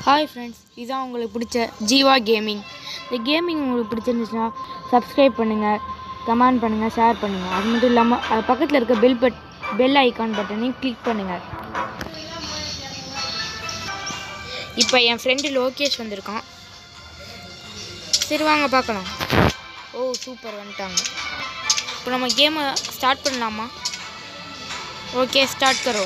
Hi friends இதுதான் உங்களுக்கு பிடிச்ச ஜீவா கேமிங் இந்த கேமிங் உங்களுக்கு பிடிச்சிருந்துச்சுன்னா சப்ஸ்கிரைப் பண்ணுங்கள் கமெண்ட் பண்ணுங்கள் ஷேர் பண்ணுங்கள் அது மட்டும் இல்லாமல் அது பக்கத்தில் இருக்க பெல் பட் பெல் ஐக்கான் பட்டனையும் கிளிக் பண்ணுங்கள் இப்போ என் ஃப்ரெண்டு லோகேஷ் வந்திருக்கான் சரி வாங்க பார்க்கலாம் ஓ சூப்பர் வந்துட்டாங்க இப்போ நம்ம கேமை ஸ்டார்ட் பண்ணலாமா ஓகே ஸ்டார்ட் கரோ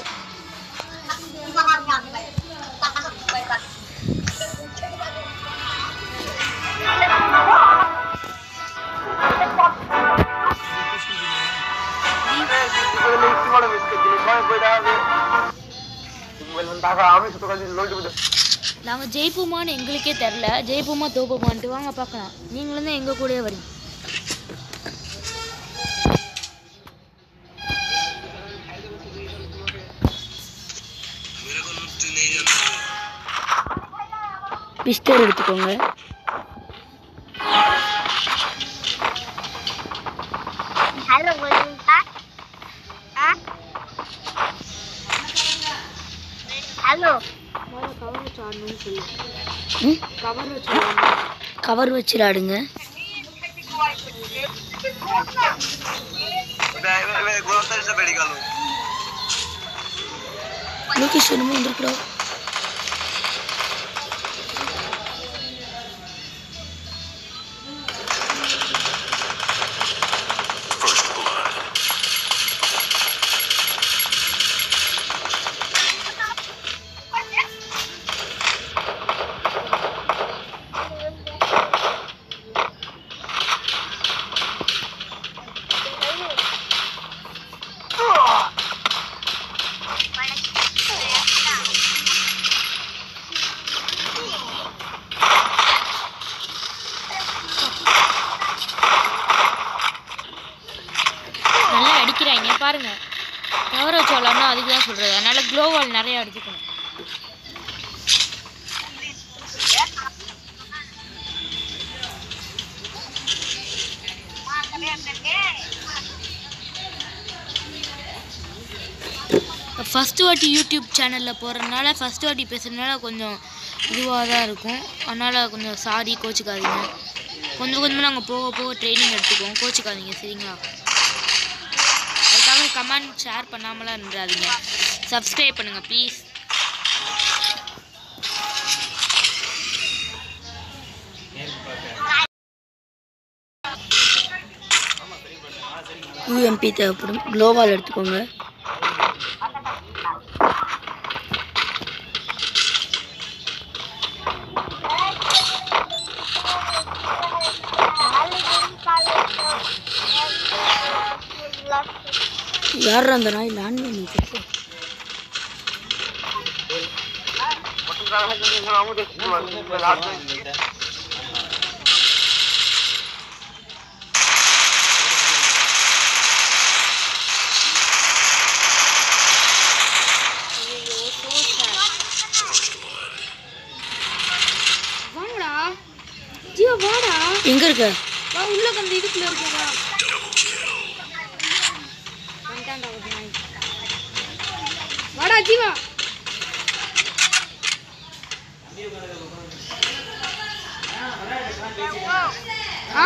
நாங்கள் ஜெயிப்போமான்னு எங்களுக்கே தெரில ஜெயிப்போமா தோப்போமான்ட்டு வாங்க பார்க்கலாம் நீங்களும் தான் எங்கள் கூடயே வரீங்க பிஸ்டர் எடுத்துக்கோங்க ஹலோ கோவிந்தா ஆ ஹலோ கவர் வச்சு ஆடணும்னு சொல்லு ம் கவர் வச்சு கவர் வச்சு விளாடுங்க லோகேஷ் என்னமோ வந்திருக்கிறா நல்லா அடிக்கிறாங்க பாருங்க கவர் வச்சு விளாட்னா அதுக்கு தான் சொல்கிறது அதனால் க்ளோவால் நிறைய அடிச்சுக்கணும் ஃபஸ்ட்டு வாட்டி யூடியூப் சேனலில் போடுறதுனால ஃபஸ்ட்டு வாட்டி பேசுகிறதுனால கொஞ்சம் இதுவாக தான் இருக்கும் அதனால் கொஞ்சம் சாரி கோச்சிக்காதீங்க கொஞ்சம் கொஞ்சமாக நாங்கள் போக போக ட்ரைனிங் எடுத்துக்குவோம் கோச்சிக்காதீங்க சரிங்களா அதுக்காக கமெண்ட் ஷேர் பண்ணாமலாம் இருந்துடாதீங்க சப்ஸ்கிரைப் பண்ணுங்கள் ப்ளீஸ் யூஎம்பி தேவைப்படும் க்ளோவால் எடுத்துக்கோங்க யார் அந்த நாய் லேண்ட் பண்ணி வாங்கடா ஜீவா வாடா எங்க இருக்க வா உள்ள அந்த இதுக்குள்ள இருக்கா வந்துட்டான்டா ஒரு நாய். வாடா ஜீவா ஆ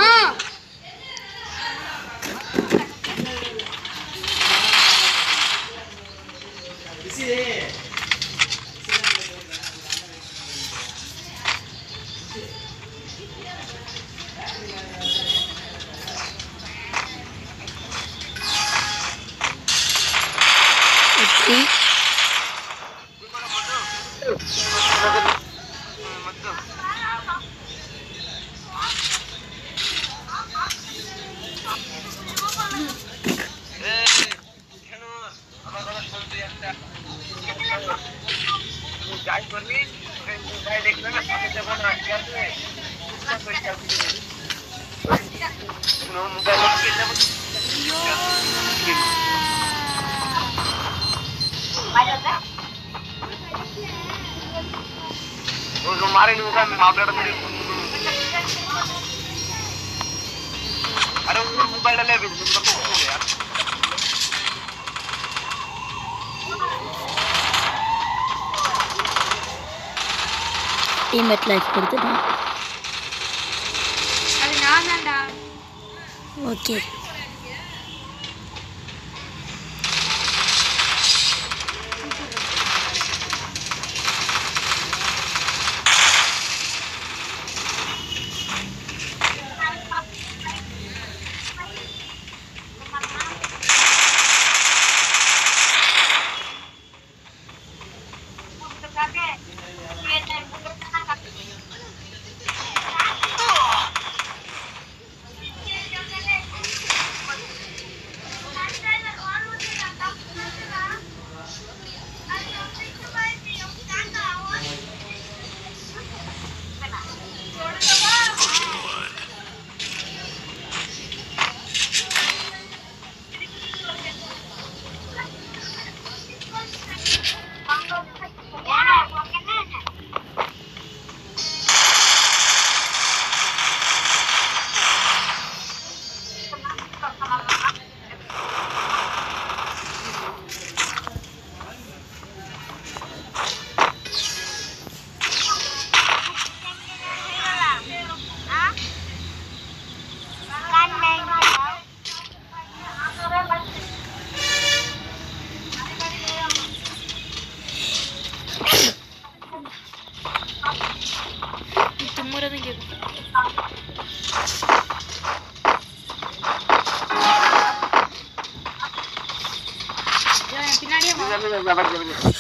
எப்படி अरे मोबाईल டீம்மேட் லைஃப் கொடுத்துட்டான் அது நான் தான்டா ஓகே நீ தும்முறதும் கேட்கும் இதோ என் பின்னாடியே வா.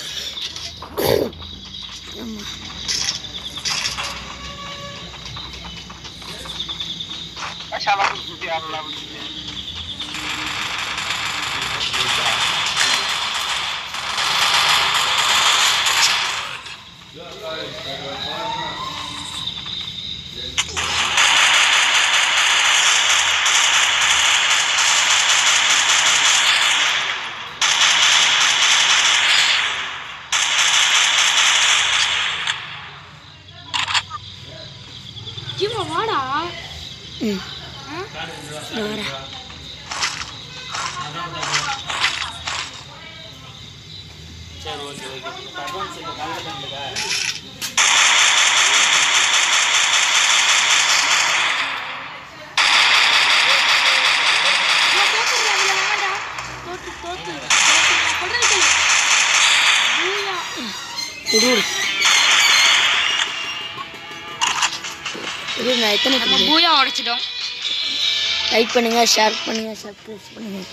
শালা বুঝি আল্লাহ বুঝি ஜீவா வாடா ம் ஆ? இதோ வரேன் இவன் தோத்துடுறா, இதுல வேணாம்டா. தோத்து, தோத்து, தோத்து. நான் சொல்றது கேளு. பூயா. விடு விடு விடு நான் எத்தனை நம்ம பூயா உடைச்சிட்டோம் லைக் பண்ணுங்க ஷேர் பண்ணுங்க சப்ஸ்கிரைப் பண்ணுங்க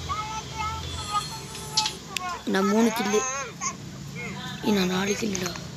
நான் மூணு கில்லு நான் நாலு கில்லுடா